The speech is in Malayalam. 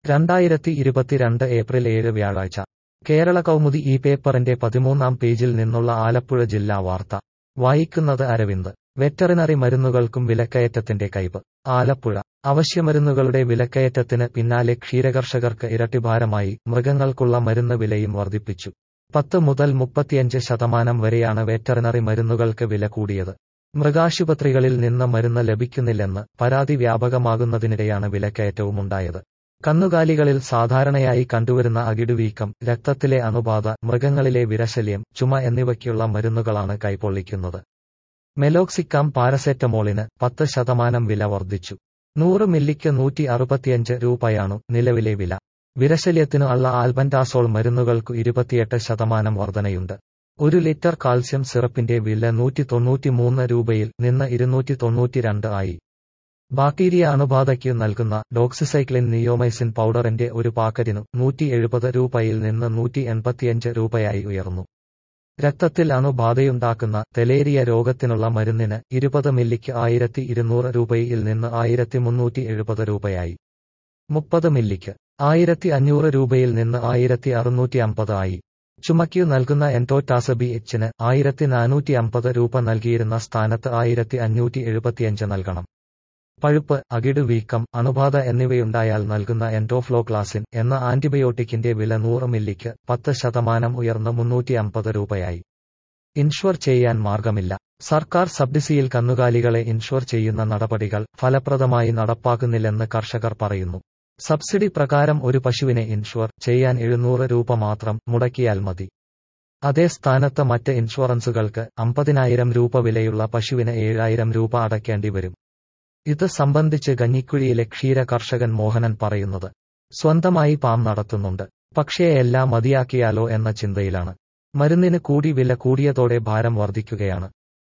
രണ്ടായിരത്തി ഇരുപത്തിരണ്ട് ഏപ്രിൽ ഏഴ് വ്യാഴാഴ്ച കേരള കൗമുദി ഈ പേപ്പറിന്റെ പതിമൂന്നാം പേജിൽ നിന്നുള്ള ആലപ്പുഴ ജില്ലാ വാർത്ത വായിക്കുന്നത് അരവിന്ദ് വെറ്ററിനറി മരുന്നുകൾക്കും വിലക്കയറ്റത്തിന്റെ കൈപ്പ് ആലപ്പുഴ അവശ്യമരുന്നുകളുടെ വിലക്കയറ്റത്തിന് പിന്നാലെ ക്ഷീരകർഷകർക്ക് ഇരട്ടിഭാരമായി മൃഗങ്ങൾക്കുള്ള മരുന്ന് വിലയും വർദ്ധിപ്പിച്ചു പത്ത് മുതൽ മുപ്പത്തിയഞ്ച് ശതമാനം വരെയാണ് വെറ്ററിനറി മരുന്നുകൾക്ക് വില കൂടിയത് മൃഗാശുപത്രികളിൽ നിന്ന് മരുന്ന് ലഭിക്കുന്നില്ലെന്ന് പരാതി വ്യാപകമാകുന്നതിനിടെയാണ് വിലക്കയറ്റവുമുണ്ടായത് കന്നുകാലികളിൽ സാധാരണയായി കണ്ടുവരുന്ന അകിടുവീക്കം രക്തത്തിലെ അണുബാധ മൃഗങ്ങളിലെ വിരശല്യം ചുമ എന്നിവയ്ക്കുള്ള മരുന്നുകളാണ് കൈപ്പൊള്ളിക്കുന്നത് മെലോക്സിക്കാം പാരസെറ്റമോളിന് പത്ത് ശതമാനം വില വർദ്ധിച്ചു നൂറ് മില്ലിക്ക് നൂറ്റി അറുപത്തിയഞ്ച് രൂപയാണു നിലവിലെ വില വിരശല്യത്തിനു ഉള്ള ആൽബൻഡാസോൾ മരുന്നുകൾക്കു ഇരുപത്തിയെട്ട് ശതമാനം വർധനയുണ്ട് ഒരു ലിറ്റർ കാൽസ്യം സിറപ്പിന്റെ വില നൂറ്റി തൊണ്ണൂറ്റിമൂന്ന് രൂപയിൽ നിന്ന് ഇരുന്നൂറ്റി തൊണ്ണൂറ്റിരണ്ട് ആയി ബാക്ടീരിയ അണുബാധയ്ക്ക് നൽകുന്ന ഡോക്സിസൈക്ലിൻ നിയോമൈസിൻ പൗഡറിന്റെ ഒരു പാക്കറ്റിനു നൂറ്റി എഴുപത് രൂപയിൽ നിന്ന് നൂറ്റി എൺപത്തിയഞ്ച് രൂപയായി ഉയർന്നു രക്തത്തിൽ അണുബാധയുണ്ടാക്കുന്ന തെലേരിയ രോഗത്തിനുള്ള മരുന്നിന് ഇരുപത് മില്ലിക്ക് ആയിരത്തി ഇരുന്നൂറ് രൂപയിൽ നിന്ന് ആയിരത്തി മുന്നൂറ്റി എഴുപത് രൂപയായി മുപ്പത് മില്ലിക്ക് ആയിരത്തി അഞ്ഞൂറ് രൂപയിൽ നിന്ന് ആയിരത്തി അറുന്നൂറ്റി അമ്പത് ആയി ചുമയ്ക്കു നൽകുന്ന എൻടോറ്റാസബി എച്ചിന് ആയിരത്തി നാനൂറ്റി അമ്പത് രൂപ നൽകിയിരുന്ന സ്ഥാനത്ത് ആയിരത്തി അഞ്ഞൂറ്റി എഴുപത്തിയഞ്ച് നൽകണം പഴുപ്പ് അകിട് വീക്കം അണുബാധ എന്നിവയുണ്ടായാൽ നൽകുന്ന എൻഡോഫ്ലോക്ലാസിൻ എന്ന ആന്റിബയോട്ടിക്കിന്റെ വില നൂറ് മില്ലിക്ക് പത്ത് ശതമാനം ഉയർന്ന് മുന്നൂറ്റി അമ്പത് രൂപയായി ഇൻഷ്വർ ചെയ്യാൻ മാർഗമില്ല സർക്കാർ സബ്സിഡിയിൽ കന്നുകാലികളെ ഇൻഷ്വർ ചെയ്യുന്ന നടപടികൾ ഫലപ്രദമായി നടപ്പാക്കുന്നില്ലെന്ന് കർഷകർ പറയുന്നു സബ്സിഡി പ്രകാരം ഒരു പശുവിനെ ഇൻഷ്വർ ചെയ്യാൻ എഴുന്നൂറ് രൂപ മാത്രം മുടക്കിയാൽ മതി അതേ സ്ഥാനത്ത് മറ്റ് ഇൻഷുറൻസുകൾക്ക് അമ്പതിനായിരം രൂപ വിലയുള്ള പശുവിന് ഏഴായിരം രൂപ അടയ്ക്കേണ്ടി വരും ഇത് സംബന്ധിച്ച് കഞ്ഞിക്കുഴിയിലെ ക്ഷീര കർഷകൻ മോഹനൻ പറയുന്നത് സ്വന്തമായി പാം നടത്തുന്നുണ്ട് പക്ഷേ എല്ലാം മതിയാക്കിയാലോ എന്ന ചിന്തയിലാണ് മരുന്നിന് കൂടി വില കൂടിയതോടെ ഭാരം വർദ്ധിക്കുകയാണ്